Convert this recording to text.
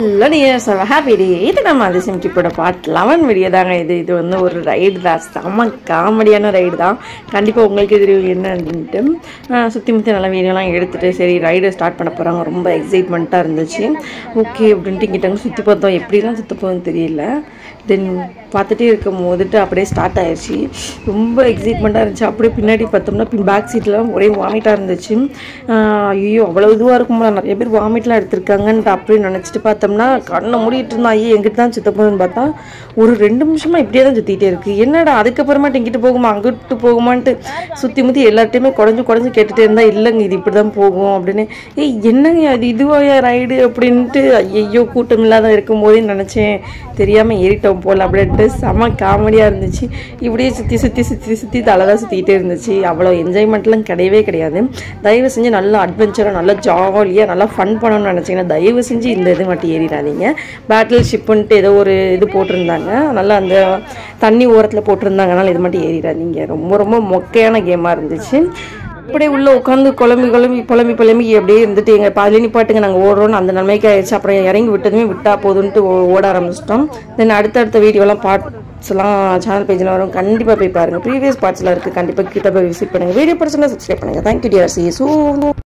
hello நீங்க happy day இது நம்ம அதிசயம் ட்ரிப்போட பார்ட் லெவன் வீடியோ தாங்க இது இது வந்து ஒரு ரைடு தான் செம்ம காமெடியான ரைடு தான் கண்டிப்பாக உங்களுக்கு தெரியும் என்னன்ட்டு சுற்றி முற்றி நல்ல வீடியோலாம் எடுத்துகிட்டு சரி ரைடு ஸ்டார்ட் பண்ண போகிறாங்க ரொம்ப எக்ஸைட்மெண்ட்டாக இருந்துச்சு ஓகே அப்படின்ட்டு இங்கிட்டாங்க சுற்றி பார்த்தோம் எப்படிலாம் சுற்ற போகுதுன்னு தெரியல தென் பார்த்துட்டே இருக்கும் போதுட்டு அப்படியே ஸ்டார்ட் ஆயிடுச்சு ரொம்ப எக்ஸைட்மெண்ட்டாக இருந்துச்சு அப்படியே பின்னாடி பார்த்தோம்னா பின் பேக் சீட்லாம் ஒரே வாமிட்டாக இருந்துச்சு ஆஹ் ஐயோ அவ்வளோ இதுவாக இருக்கும்ல நிறைய பேர் வாமிட்லாம் எடுத்திருக்காங்கன்ட்டு அப்படியே நினச்சிட்டு பார்த்தோம்னா கண்ணை மூடிட்டு இருந்தா ஐயோ எங்கிட்ட தான் சுத்த போகுதுன்னு பார்த்தா ஒரு ரெண்டு நிமிஷமாக இப்படியே தான் சுற்றிட்டே இருக்கு என்னடா அதுக்கப்புறமாட்டு இங்கிட்டு போகுமா அங்கிட்டு போகுமான்ட்டு சுற்றி முற்றி எல்லார்ட்டையுமே குடஞ்சு குடஞ்சு கேட்டுகிட்டே இருந்தா இல்லைங்க இது இப்படி தான் போகும் அப்படின்னு ஏய் என்னங்க அது இதுவாயா ரைடு அப்படின்ட்டு ஐயோ கூட்டம் இல்லாத இருக்கும் போதே நினச்சேன் தெரியாமல் ஏறிட்டோம் போல் அப்படின்ட்டு செம காமெடியாக இருந்துச்சு இப்படியே சுற்றி சுற்றி சுற்றி சுற்றி தலை தான் சுற்றிக்கிட்டே இருந்துச்சு அவ்வளோ என்ஜாய்மெண்ட்லாம் கிடையவே கிடையாது தயவு செஞ்சு நல்லா அட்வென்ச்சராக நல்லா ஜாலியாக நல்லா ஃபன் பண்ணணும்னு நினச்சிங்கன்னா தயவு செஞ்சு இந்த இது மட்டும் ஏறிடாதீங்க பேட்டில் ஷிப்புன்ட்டு ஏதோ ஒரு இது போட்டிருந்தாங்க நல்லா அந்த தண்ணி ஓரத்தில் போட்டிருந்தாங்க அதனால் இது மட்டும் ஏறிடாதீங்க ரொம்ப ரொம்ப மொக்கையான கேமாக இருந்துச்சு அப்படியே உள்ள உட்காந்து குழம்பி குழம்பி புலம்பி புலம்பி அப்படியே இருந்துட்டு எங்க பாதிலே நிப்பாட்டுங்க நாங்கள் ஓடுறோம்னு அந்த நிலைமைக்கு ஆயிடுச்சு அப்புறம் இறங்கி விட்டதுமே விட்டா போதுன்ட்டு ஓ- ஓட ஆரம்பிச்சிட்டோம் தென் அடுத்தடுத்த வீடியோலாம் பார்ட்ஸ்லாம் சேனல் பேஜில் வரும் கண்டிப்பாக போய் பாருங்கள் ப்ரீவியஸ் பார்ட்ஸில் இருக்குது கண்டிப்பாக கிட்ட போய் விசிட் பண்ணுங்கள் வீடியோ பிடிச்சிருந்தா சப்ஸ்கிரைப் பண்ணுங்கள் தேங்க்யூ டிஆர் சி ஸோ